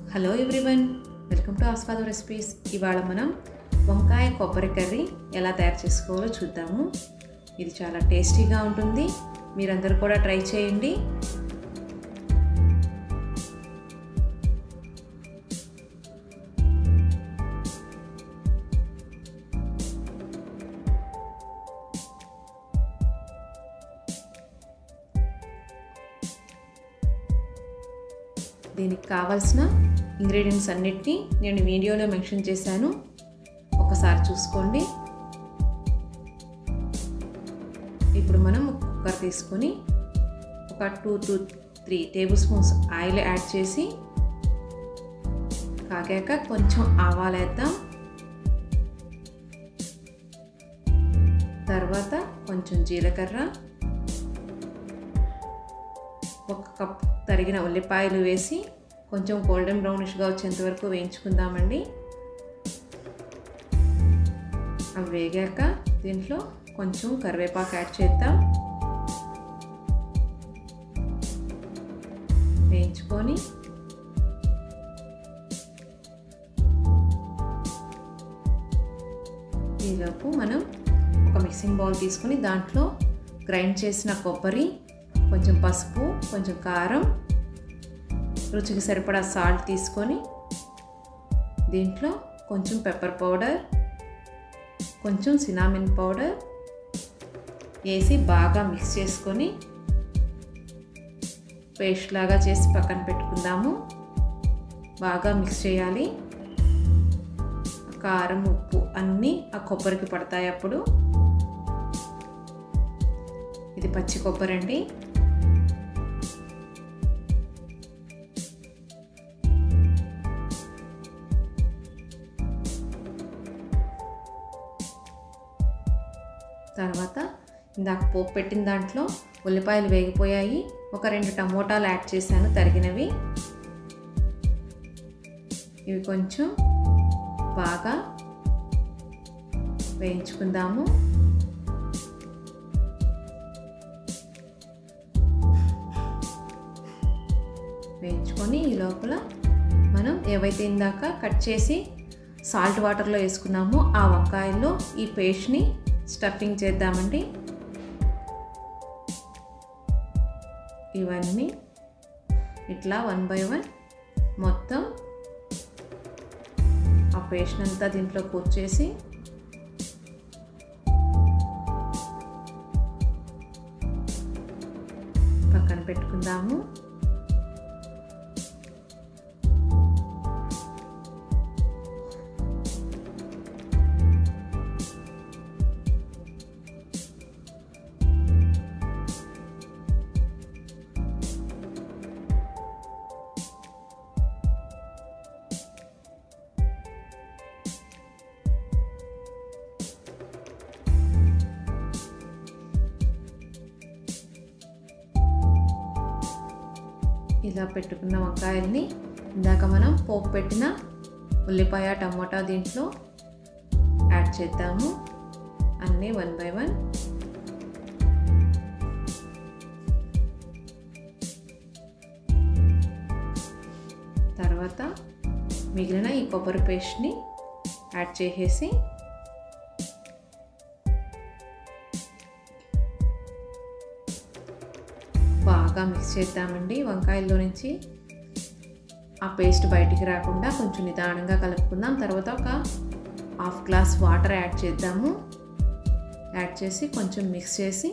Hello everyone welcome to Aswadu recipes ఇవాళ మనం వంకాయ కొబ్బరి కర్రీ ఎలా తయారు చేసుకోవాలో చూద్దాము ఇది చాలా టేస్టీగా ఉంటుంది మీరందరూ కూడా ట్రై చేయండి దీనికి కావాల్సిన ఇంగ్రీడియంట్స్ అన్నిటినీ నేను వీడియోలో మెన్షన్ చేశాను ఒకసారి చూసుకోండి ఇప్పుడు మనం కుక్కర్ తీసుకొని ఒక two to three table spoons oil add చేసి కాగాక కొంచెం ఆవాలు వేద్దాం తర్వాత కొంచెం జీలకర్ర ఒక కప్ తరిగిన ఉల్లిపాయలు వేసి కొంచెం గోల్డెన్ బ్రౌనిష్గా వచ్చేంత వరకు వేయించుకుందామండి అవి వేగాక దీంట్లో కొంచెం కరివేపాకు యాడ్ చేద్దాం వేయించుకొని ఈలోపు మనం ఒక మిక్సింగ్ బౌల్ తీసుకొని దాంట్లో గ్రైండ్ చేసిన కొబ్బరి కొంచెం పసుపు కొంచెం కారం రుచికి సరిపడా సాల్ట్ తీసుకొని దీంట్లో కొంచెం పెప్పర్ పౌడర్ కొంచెం సినామిన్ పౌడర్ వేసి బాగా మిక్స్ చేసుకొని పేస్ట్ లాగా చేసి పక్కన పెట్టుకుందాము బాగా మిక్స్ చేయాలి కారం ఉప్పు అన్నీ ఆ కొబ్బరికి పడతాయి అప్పుడు ఇది పచ్చి కొబ్బరి అండి తర్వాత ఇందాక పోపు పెట్టిన దాంట్లో ఉల్లిపాయలు వేగిపోయాయి ఒక రెండు టమోటాలు యాడ్ చేశాను తరిగినవి ఇవి కొంచెం బాగా వేయించుకుందాము వేయించుకొని ఈ లోపల మనం ఏవైతే ఇందాక కట్ చేసి సాల్ట్ వాటర్లో వేసుకున్నామో ఆ వంకాయల్లో ఈ పేస్ట్ని స్టఫింగ్ చేద్దామండి ఇవన్నీ ఇట్లా వన్ బై వన్ మొత్తం ఆ పేస్ట్ అంతా దీంట్లో కూర్చేసి పక్కన పెట్టుకుందాము ఇలా పెట్టుకున్న వంకాయల్ని ఇందాక మనం పోపు పెట్టిన ఉల్లిపాయ టమోటా దీంట్లో యాడ్ చేద్దాము అన్నీ వన్ బై వన్ తర్వాత మిగిలిన ఈ కొబ్బరి పేస్ట్ని యాడ్ చేసేసి బాగా మిక్స్ చేద్దామండి వంకాయల్లో నుంచి ఆ పేస్ట్ బయటికి రాకుండా కొంచెం నిదానంగా కలుపుకుందాం తర్వాత ఒక హాఫ్ గ్లాస్ వాటర్ యాడ్ చేద్దాము యాడ్ చేసి కొంచెం మిక్స్ చేసి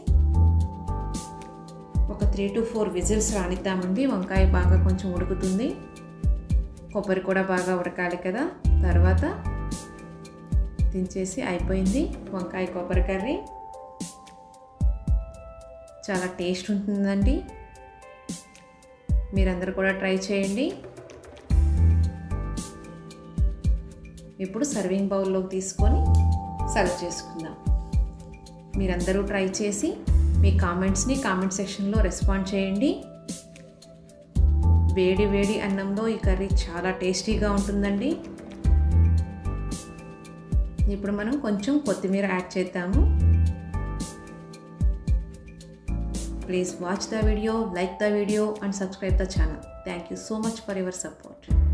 ఒక త్రీ టు ఫోర్ విజిల్స్ రానిద్దామండి వంకాయ బాగా కొంచెం ఉడుకుతుంది కొబ్బరి కూడా బాగా ఉడకాలి కదా తర్వాత దించేసి అయిపోయింది వంకాయ కొబ్బరి కర్రీ చాలా టేస్ట్ ఉంటుందండి మీరందరూ కూడా ట్రై చేయండి ఇప్పుడు సర్వింగ్ బౌల్లోకి తీసుకొని సర్వ్ చేసుకుందాం మీరందరూ ట్రై చేసి మీ కామెంట్స్ని కామెంట్ సెక్షన్లో రెస్పాండ్ చేయండి వేడి వేడి అన్నంలో ఈ కర్రీ చాలా టేస్టీగా ఉంటుందండి ఇప్పుడు మనం కొంచెం కొత్తిమీర యాడ్ చేద్దాము Please watch the video, like the video and subscribe the channel. Thank you so much for your support.